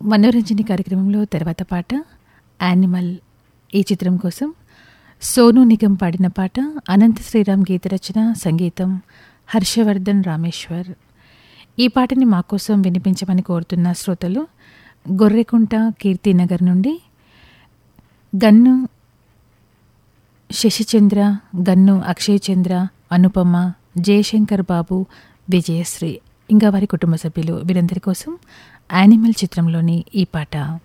మనోరంజని కార్యక్రమంలో తర్వాత పాట యానిమల్ ఈ చిత్రం కోసం సోను నిగం పాడిన పాట అనంత శ్రీరామ్ గీత రచన సంగీతం హర్షవర్ధన్ రామేశ్వర్ ఈ పాటని మా కోసం వినిపించమని కోరుతున్న శ్రోతలు గొర్రెకుంట కీర్తినగర్ నుండి గన్ను శశిచంద్ర గన్ను అక్షయ్ చంద్ర అనుపమ జయశంకర్ బాబు విజయశ్రీ ఇంకా వారి కుటుంబ సభ్యులు వీరందరి కోసం యానిమల్ చిత్రంలోని ఈ పాట